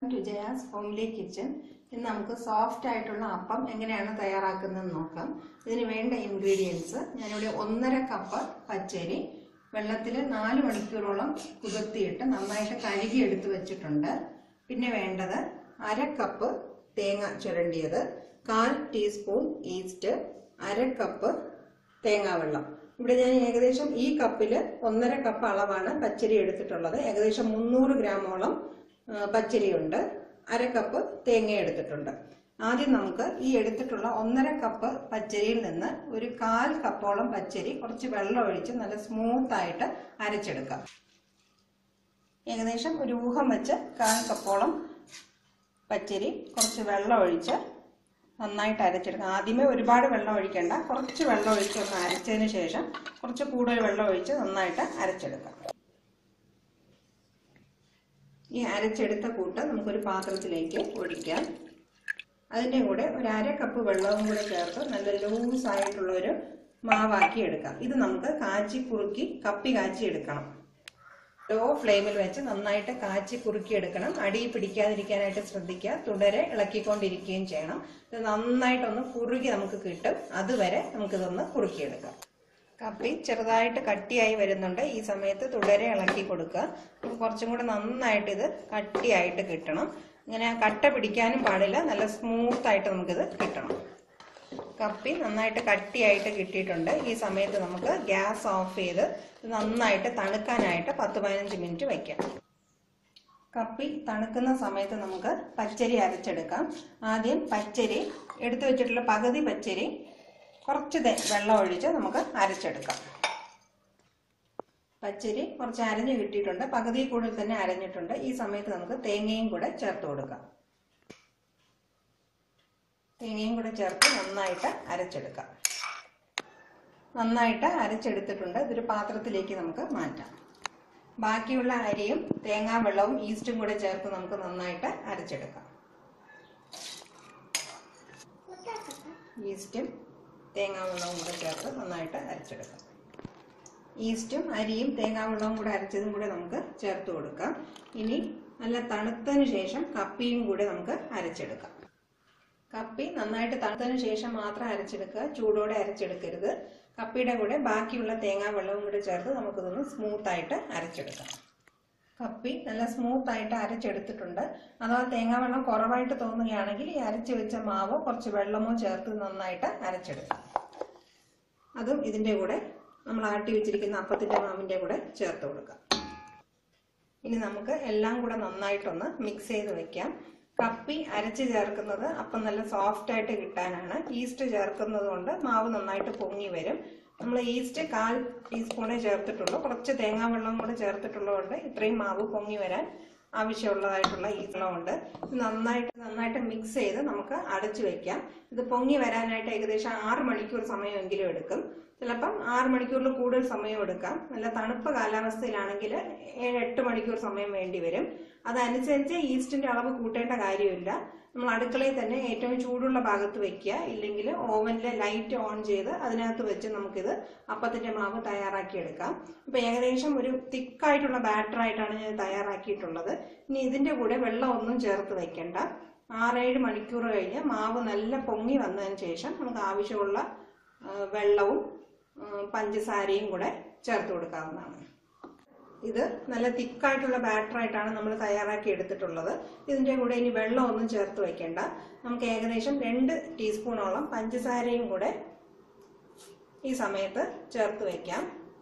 to Jaya's homely kitchen ഇന്ന് നമുക്ക് soft ആയിട്ടുള്ള അപ്പം എങ്ങനെയാണ് തയ്യാറാക്കുന്നതെന്ന് നോക്കാം ഇതിന് വേണ്ട ഇൻഗ്രീഡിയൻസ് ഞാനിവിടെ ഒന്നര കപ്പ് പച്ചരി വെള്ളത്തിൽ നാല് മണിക്കൂറോളം കുതിർത്തിയിട്ട് നന്നായിട്ട് കഴുകി എടുത്ത് വെച്ചിട്ടുണ്ട് പിന്നെ വേണ്ടത് അര കപ്പ് തേങ്ങ ചുരണ്ടിയത് കാൽ ടീസ്പൂൺ ഈസ്റ്റ് അര കപ്പ് തേങ്ങാവെള്ളം ഇവിടെ ഞാൻ ഏകദേശം ഈ കപ്പിൽ ഒന്നര കപ്പ് അളവാണ് പച്ചരി എടുത്തിട്ടുള്ളത് ഏകദേശം മുന്നൂറ് ഗ്രാമോളം ആ, പച്ചരിയുണ്ട് അര കപ്പ് തേങ്ങ എടുത്തിട്ടുണ്ട് ആദ്യം നമുക്ക് ഈ എടുത്തിട്ടുള്ള ഒന്നര കപ്പ് പച്ചരിയിൽ നിന്ന് ഒരു കാൽ കപ്പോളം പച്ചരി കുറച്ച് വെള്ളം ഒഴിച്ച് നല്ല സ്മൂത്ത് ആയിട്ട് അരച്ചെടുക്കാം ഏകദേശം ഒരു ഊഹം വെച്ച് കാൽ കപ്പോളം പച്ചരി കുറച്ച് വെള്ളം ഒഴിച്ച് നന്നായിട്ട് അരച്ചെടുക്കാം ആദ്യമേ ഒരുപാട് വെള്ളം ഒഴിക്കേണ്ട കുറച്ച് വെള്ളം ഒഴിച്ച് ഒന്ന് അരച്ചതിന് ശേഷം കുറച്ച് കൂടുതൽ വെള്ളം ഒഴിച്ച് നന്നായിട്ട് അരച്ചെടുക്കാം ഈ അരച്ചെടുത്ത കൂട്ട് നമുക്കൊരു പാത്രത്തിലേക്ക് ഒഴിക്കാം അതിൻ്റെ കൂടെ ഒരു അര കപ്പ് വെള്ളവും കൂടെ ചേർത്ത് നല്ല ലൂസ് ആയിട്ടുള്ള ഒരു മാവാക്കി എടുക്കാം ഇത് നമുക്ക് കാച്ചി കുറുക്കി കപ്പി കാച്ചി എടുക്കണം ലോ ഫ്ലെയിമിൽ വെച്ച് നന്നായിട്ട് കാച്ചി കുറുക്കി എടുക്കണം അടി പിടിക്കാതിരിക്കാനായിട്ട് ശ്രദ്ധിക്കുക തുടരെ ഇളക്കിക്കൊണ്ടിരിക്കുകയും ചെയ്യണം ഇത് നന്നായിട്ടൊന്ന് കുറുകി നമുക്ക് കിട്ടും അതുവരെ നമുക്കിതൊന്ന് കുറുക്കിയെടുക്കാം കപ്പി ചെറുതായിട്ട് കട്ടിയായി വരുന്നുണ്ട് ഈ സമയത്ത് തുടരെ ഇളക്കി കൊടുക്കുക നമുക്ക് കുറച്ചും കൂടെ നന്നായിട്ട് ഇത് കട്ടിയായിട്ട് കിട്ടണം ഇങ്ങനെ കട്ട പിടിക്കാനും പാടില്ല നല്ല സ്മൂത്ത് ആയിട്ട് നമുക്കിത് കിട്ടണം കപ്പി നന്നായിട്ട് കട്ടിയായിട്ട് കിട്ടിയിട്ടുണ്ട് ഈ സമയത്ത് നമുക്ക് ഗ്യാസ് ഓഫ് ചെയ്ത് ഇത് നന്നായിട്ട് തണുക്കാനായിട്ട് പത്ത് പതിനഞ്ച് മിനിറ്റ് വയ്ക്കാം കപ്പി തണുക്കുന്ന സമയത്ത് നമുക്ക് പച്ചരി അരച്ചെടുക്കാം ആദ്യം പച്ചരി എടുത്തു വെച്ചിട്ടുള്ള പകുതി പച്ചരി കുറച്ച് ദേ- വെള്ളം ഒഴിച്ച് നമുക്ക് അരച്ചെടുക്കാം പച്ചരി കുറച്ച് അരഞ്ഞു കിട്ടിയിട്ടുണ്ട് പകുതി കൂടുതൽ തന്നെ അരഞ്ഞിട്ടുണ്ട് ഈ സമയത്ത് നമുക്ക് തേങ്ങയും കൂടെ ചേർത്ത് കൊടുക്കാം തേങ്ങയും കൂടെ ചേർത്ത് നന്നായിട്ട് അരച്ചെടുക്കാം നന്നായിട്ട് അരച്ചെടുത്തിട്ടുണ്ട് ഇതൊരു പാത്രത്തിലേക്ക് നമുക്ക് മാറ്റാം ബാക്കിയുള്ള അരിയും തേങ്ങാ വെള്ളവും ഈസ്റ്റും കൂടെ ചേർത്ത് നമുക്ക് നന്നായിട്ട് അരച്ചെടുക്കാം ഈസ്റ്റും തേങ്ങാ വെള്ളവും കൂടെ ചേർത്ത് നന്നായിട്ട് അരച്ചെടുക്കാം ഈസ്റ്റും അരിയും തേങ്ങാ വെള്ളവും കൂടെ അരച്ചതും കൂടെ നമുക്ക് ചേർത്ത് കൊടുക്കാം ഇനി നല്ല തണുത്തതിന് ശേഷം കപ്പിയും കൂടെ നമുക്ക് അരച്ചെടുക്കാം കപ്പി നന്നായിട്ട് തണുത്തതിന് ശേഷം മാത്രം അരച്ചെടുക്കുക ചൂടോടെ അരച്ചെടുക്കരുത് കപ്പിയുടെ കൂടെ ബാക്കിയുള്ള തേങ്ങാ വെള്ളവും കൂടെ ചേർത്ത് നമുക്കിതൊന്ന് സ്മൂത്ത് ആയിട്ട് അരച്ചെടുക്കാം കപ്പി നല്ല സ്മൂത്ത് ആയിട്ട് അരച്ചെടുത്തിട്ടുണ്ട് അഥവാ തേങ്ങാ വെള്ളം കുറവായിട്ട് തോന്നുകയാണെങ്കിൽ ഈ അരച്ച് വെച്ച മാവോ കുറച്ച് വെള്ളമോ ചേർത്ത് നന്നായിട്ട് അരച്ചെടുക്കാം അതും ഇതിന്റെ കൂടെ നമ്മൾ ആട്ടി വെച്ചിരിക്കുന്ന അപ്പത്തിന്റെ മാവിന്റെ കൂടെ ചേർത്ത് കൊടുക്കാം ഇനി നമുക്ക് എല്ലാം കൂടെ നന്നായിട്ടൊന്ന് മിക്സ് ചെയ്ത് വെക്കാം കപ്പി അരച്ച് ചേർക്കുന്നത് അപ്പം നല്ല സോഫ്റ്റ് ആയിട്ട് കിട്ടാനാണ് ഈസ്റ്റ് ചേർക്കുന്നത് കൊണ്ട് മാവ് നന്നായിട്ട് പൊങ്ങി വരും നമ്മൾ ഈസ്റ്റ് കാൽ ടീസ്പൂണേ ചേർത്തിട്ടുള്ളൂ കുറച്ച് തേങ്ങാ വെള്ളം കൂടെ ചേർത്തിട്ടുള്ളതുകൊണ്ട് ഇത്രയും മാവ് പൊങ്ങി വരാൻ ആവശ്യമുള്ളതായിട്ടുള്ള ഈസ്റ്റമുണ്ട് ഇത് നന്നായിട്ട് നന്നായിട്ട് മിക്സ് ചെയ്ത് നമുക്ക് അടച്ചു വെക്കാം ഇത് പൊങ്ങി വരാനായിട്ട് ഏകദേശം ആറ് മണിക്കൂർ സമയമെങ്കിലും എടുക്കും ചിലപ്പം ആറ് മണിക്കൂറിൽ കൂടുതൽ സമയം എടുക്കാം നല്ല തണുപ്പ് കാലാവസ്ഥയിലാണെങ്കിൽ ഏഴ് എട്ട് മണിക്കൂർ സമയം വേണ്ടി വരും അതനുസരിച്ച് ഈസ്റ്റിന്റെ അളവ് കൂട്ടേണ്ട കാര്യമില്ല നമ്മൾ അടുക്കളയിൽ തന്നെ ഏറ്റവും ചൂടുള്ള ഭാഗത്ത് വെക്കുക ഇല്ലെങ്കിൽ ഓവനിലെ ലൈറ്റ് ഓൺ ചെയ്ത് അതിനകത്ത് വെച്ച് നമുക്കിത് അപ്പത്തിന്റെ മാവ് തയ്യാറാക്കിയെടുക്കാം ഇപ്പൊ ഏകദേശം ഒരു തിക്കായിട്ടുള്ള ബാറ്റർ ആയിട്ടാണ് ഞാൻ തയ്യാറാക്കിയിട്ടുള്ളത് ഇനി ഇതിന്റെ കൂടെ വെള്ളം ഒന്നും ചേർത്ത് വെക്കണ്ട ആറേഴ് മണിക്കൂർ കഴിഞ്ഞ് മാവ് നല്ല പൊങ്ങി വന്നതിന് ശേഷം നമുക്ക് ആവശ്യമുള്ള ആ, വെള്ളവും ആ, പഞ്ചസാരയും കൂടെ ചേർത്ത് കൊടുക്കാവുന്നതാണ് ഇത് നല്ല തിക്കായിട്ടുള്ള ബാറ്റർ ആയിട്ടാണ് നമ്മൾ തയ്യാറാക്കി എടുത്തിട്ടുള്ളത് ഇതിന്റെ കൂടെ ഇനി വെള്ളം ഒന്നും ചേർത്ത് വെക്കേണ്ട നമുക്ക് ഏകദേശം രണ്ട് ടീസ്പൂണോളം പഞ്ചസാരയും കൂടെ ഈ സമയത്ത് ചേർത്ത് വെക്കാം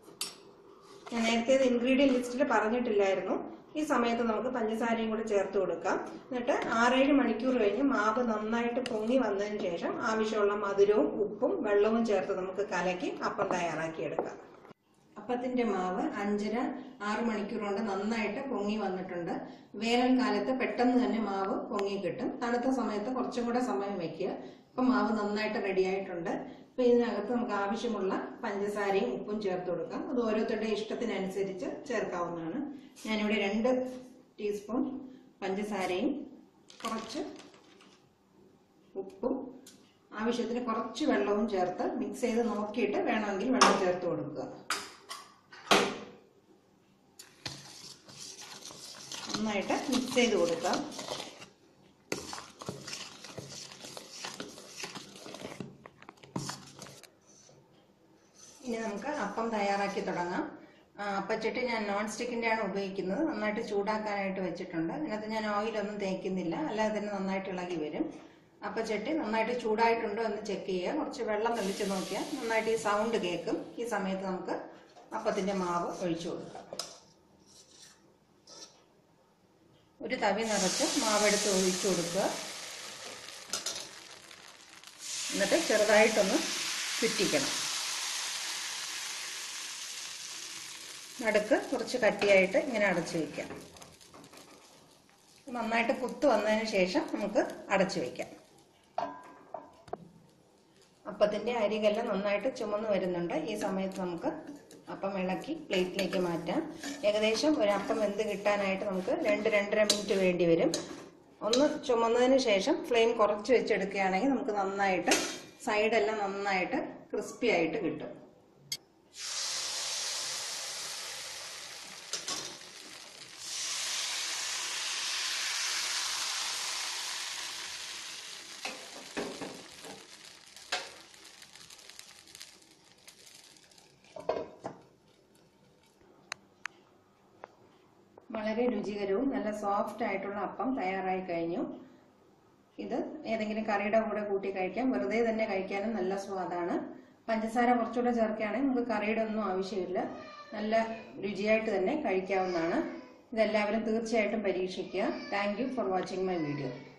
ഞാൻ നേരത്തെ ഇത് ഇൻഗ്രീഡിയൻ ലിസ്റ്റിൽ പറഞ്ഞിട്ടില്ലായിരുന്നു ഈ സമയത്ത് നമുക്ക് പഞ്ചസാരയും കൂടെ ചേർത്ത് കൊടുക്കാം എന്നിട്ട് ആറേഴ് മണിക്കൂർ കഴിഞ്ഞ് മാവ് നന്നായിട്ട് പൊങ്ങി വന്നതിന് ശേഷം ആവശ്യമുള്ള മധുരവും ഉപ്പും വെള്ളവും ചേർത്ത് നമുക്ക് കലക്കി അപ്പം തയ്യാറാക്കി എടുക്കാം അപ്പത്തിന്റെ മാവ് അഞ്ചര ആറ് മണിക്കൂർ കൊണ്ട് നന്നായിട്ട് പൊങ്ങി വന്നിട്ടുണ്ട് വേനൽക്കാലത്ത് പെട്ടെന്ന് തന്നെ മാവ് പൊങ്ങി കിട്ടും തണുത്ത സമയത്ത് കുറച്ചും കൂടെ സമയം വെക്കുക ഇപ്പം മാവ് നന്നായിട്ട് റെഡി ആയിട്ടുണ്ട് ഇപ്പൊ ഇതിനകത്ത് നമുക്ക് ആവശ്യമുള്ള പഞ്ചസാരയും ഉപ്പും ചേർത്ത് കൊടുക്കാം അത് ഓരോരുത്തരുടെ ഇഷ്ടത്തിനനുസരിച്ച് ചേർക്കാവുന്നതാണ് ഞാനിവിടെ രണ്ട് ടീസ്പൂൺ പഞ്ചസാരയും കുറച്ച് ഉപ്പും ആവശ്യത്തിന് കുറച്ച് വെള്ളവും ചേർത്ത് മിക്സ് ചെയ്ത് നോക്കിയിട്ട് വേണമെങ്കിൽ വെള്ളം ചേർത്ത് കൊടുക്കുക നന്നായിട്ട് മിക്സ് ചെയ്ത് കൊടുക്കാം ഇനി നമുക്ക് അപ്പം തയ്യാറാക്കി തുടങ്ങാം ആ, അപ്പച്ചട്ടി ഞാൻ നോൺ സ്റ്റിക്കിൻ്റെ ആണ് ഉപയോഗിക്കുന്നത് നന്നായിട്ട് ചൂടാക്കാനായിട്ട് വെച്ചിട്ടുണ്ട് അതിനകത്ത് ഞാൻ ഓയിലൊന്നും തേക്കുന്നില്ല അല്ലാതെ തന്നെ നന്നായിട്ട് ഇളകി വരും അപ്പച്ചട്ടി നന്നായിട്ട് ചൂടായിട്ടുണ്ടോ എന്ന് ചെക്ക് ചെയ്യുക കുറച്ച് വെള്ളം തെളിച്ച് നോക്കിയാൽ നന്നായിട്ട് ഈ സൗണ്ട് കേൾക്കും ഈ സമയത്ത് നമുക്ക് അപ്പത്തിൻ്റെ മാവ് ഒഴിച്ചു കൊടുക്കാം ഒരു തവി നിറച്ച് മാവെടുത്ത് ഒഴിച്ചു കൊടുക്കുക എന്നിട്ട് ചെറുതായിട്ടൊന്ന് ചുറ്റിക്കണം നടുക്ക് കുറച്ച് കട്ടിയായിട്ട് ഇങ്ങനെ അടച്ചു വയ്ക്കാം നന്നായിട്ട് കുത്ത് വന്നതിന് ശേഷം നമുക്ക് അടച്ചു വയ്ക്കാം അപ്പത്തിൻ്റെ അരികെല്ലാം നന്നായിട്ട് ചുമന്ന് വരുന്നുണ്ട് ഈ സമയത്ത് നമുക്ക് അപ്പം ഇളക്കി പ്ലേറ്റിലേക്ക് മാറ്റാം ഏകദേശം ഒരു അപ്പം വെന്ത് കിട്ടാനായിട്ട് നമുക്ക് രണ്ട് രണ്ടര മിനിറ്റ് വേണ്ടി വരും ഒന്ന് ചുമന്നതിന് ശേഷം ഫ്ലെയിം കുറച്ച് വെച്ചെടുക്കുകയാണെങ്കിൽ നമുക്ക് നന്നായിട്ട് സൈഡെല്ലാം നന്നായിട്ട് ക്രിസ്പി ആയിട്ട് കിട്ടും വളരെ രുചികരവും നല്ല സോഫ്റ്റ് ആയിട്ടുള്ള അപ്പം തയ്യാറായി കഴിഞ്ഞു ഇത് ഏതെങ്കിലും കറിയുടെ കൂടെ കൂട്ടി കഴിക്കാം വെറുതെ തന്നെ കഴിക്കാനും നല്ല സ്വാദാണ് പഞ്ചസാര കുറച്ചുകൂടെ ചേർക്കുകയാണെങ്കിൽ നമുക്ക് കറിയുടെ ഒന്നും ആവശ്യമില്ല നല്ല രുചിയായിട്ട് തന്നെ കഴിക്കാവുന്നതാണ് ഇതെല്ലാവരും തീർച്ചയായിട്ടും പരീക്ഷിക്കുക thank you for watching my video